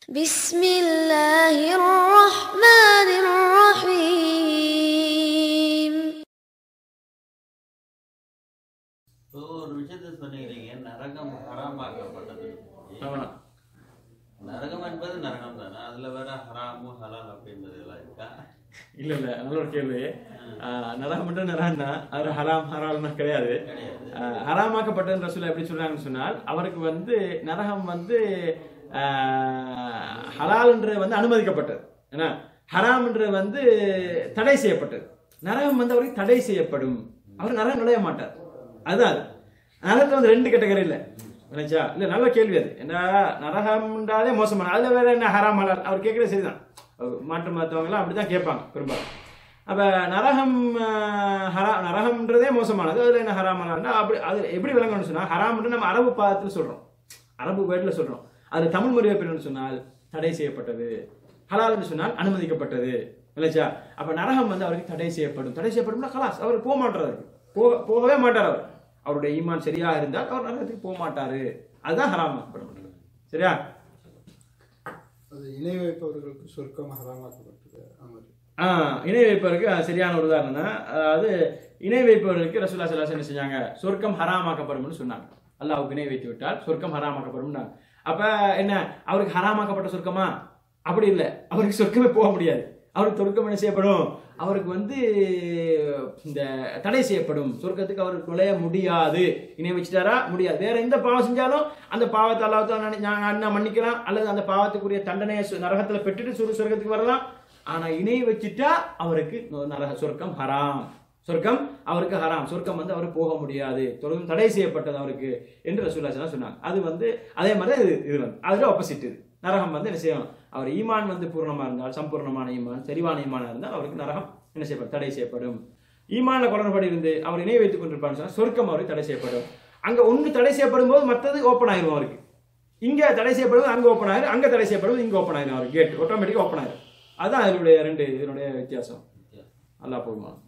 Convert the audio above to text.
بسم الله الرحمن الرحيم இப்போ ஒரு விஷயத்தை சொன்னீங்க நரகம் ஹராமாக்கப்பட்டது ஆமா நரகம் என்பது நரகம் தானே அதுல வேற ஹராமு ஹலால் அப்படின்றது எல்லாம் இருக்கா இல்ல இல்ல நல்ல ஒரு கேள்வி ஆஹ் நரகம் மட்டும் நரகம்னா அது ஹராம் ஹரால்னா கிடையாது கிடையாது ஆஹ் ஹராமாக்கப்பட்டது ரசூல் எப்படி சொல்றாங்கன்னு சொன்னால் அவருக்கு வந்து நரகம் வந்து ஆஹ் ஹலால்ன்றது வந்து அனுமதிக்கப்பட்டது ஏன்னா ஹராம்ன்றது வந்து தடை செய்யப்பட்டது நரகம் வந்து அவருக்கு தடை செய்யப்படும் அவர் நரகம் நுழைய மாட்டார் அதுதான் அது நரகத்துல வந்து ரெண்டு கேட்டகரி இல்லை நினைச்சா இல்ல நல்ல கேள்வி அது என்ன நரகம்ன்றாலே மோசமான அதுல வேற என்ன ஹராம் ஹலால் அவர் கேட்கறது சரிதான் அவர் மாற்று மருத்துவங்க எல்லாம் அப்படிதான் கேட்பாங்க பெரும்பாலும் அப்ப நரகம் ஆஹ், ஹரா நரகம்ன்றதே மோசமானது அதுல என்ன ஹராம் ஹலால்னா அப்படி அது எப்படி விளங்கணும்னு சொன்னா ஹராம்னு நம்ம அரபு பாதத்துல சொல்றோம் அரபு வேர்ட்ல சொல்றோம் அது தமிழ் மொழி என்னன்னு சொன்னால் தடை செய்யப்பட்டது ஹலால்னு சொன்னால் அனுமதிக்கப்பட்டது இல்லைச்சா அப்ப நரகம் வந்து அவருக்கு தடை செய்யப்படும் தடை செய்யப்படும்னா கலாஸ் அவர் போக மாட்டார் அவருக்கு. போக போகவே மாட்டார் அவர் அவருடைய ஈமான் சரியா இருந்தால் அவர் நரகத்துக்கு போக மாட்டாரு அதுதான் ஹராம் சரியா அது இணை வைப்பவர்களுக்கு சொர்க்கம் ஹராமாக்கப்பட்டது அமர் ஆ இணை வைப்பவருக்கு அது சரியான ஒரு உதாரணம் தான் அதாவது இணை வைப்பவர்களுக்கு ரசூல்லா சல்லாஸ் என்ன செஞ்சாங்க சொர்க்கம் ஹராமாக்கப்படும்னு சொன்னாங்க அல்லாஹ்வுக்கு இணை வைத்து விட்டால் சொர்க்கம் ஹராமாக்கப்படும் அப்ப என்ன அவருக்கு ஹராமாக்கப்பட்ட சொர்க்கமா அப்படி இல்லை அவருக்கு சொர்க்கமே போக முடியாது அவருக்கு சொர்க்கம் என்ன செய்யப்படும் அவருக்கு வந்து இந்த தடை செய்யப்படும் சொர்க்கத்துக்கு அவருக்கு நுழைய முடியாது இணை வச்சுட்டாரா முடியாது வேற எந்த பாவம் செஞ்சாலும் அந்த பாவத்தை அல்லாஹ் நான் மன்னிக்கலாம் அல்லது அந்த பாவத்துக்குரிய தண்டனையை சு- நரகத்துல பெற்றுட்டு சுரு சொர்க்கத்துக்கு வரலாம் ஆனா இணை வச்சுட்டா அவருக்கு நொ- நரக சொர்க்கம் ஹராம் சொர்க்கம் அவருக்கு ஹராம் சொர்க்கம் வந்து அவர் போக முடியாது தொடர்ந்து தடை செய்யப்பட்டது அவருக்கு என்று ரசூல்லா ஸல்லல்லாஹு அலைஹி வஸல்லம் சொன்னாங்க அது வந்து அதே மாதிரி இது இது வந்து அதுல ஆப்போசிட் இது நரகம் வந்து என்ன செய்யணும் அவர் ஈமான் வந்து பூர்ணமா இருந்தால் சம்பூர்ணமான ஈமான் சரிவான ஈமானா இருந்தால் அவருக்கு நரகம் என்ன செய்யப்படும் தடை செய்யப்படும் ஈமான்ல குளறுபடி இருந்து அவர் இணை வைத்துக் கொண்டிருப்பான்னு சொன்னா சொர்க்கம் அவருக்கு தடை செய்யப்படும் அங்க ஒண்ணு தடை செய்யப்படும் போது மற்றது ஓப்பன் ஆயிரும் அவருக்கு இங்க தடை செய்யப்படுவது அங்க ஓப்பன் ஆயிரும் அங்க தடை செய்யப்படுவது இங்க ஓப்பன் ஆயிரும் அவருக்கு கேட் ஆட்டோமேட்டிக்கா ஓப்பன் ஆயிரும் அதுதான் இதனுடைய ரெண்டு இதனுடைய வித்தியாசம் அல்லாஹ் போகுமா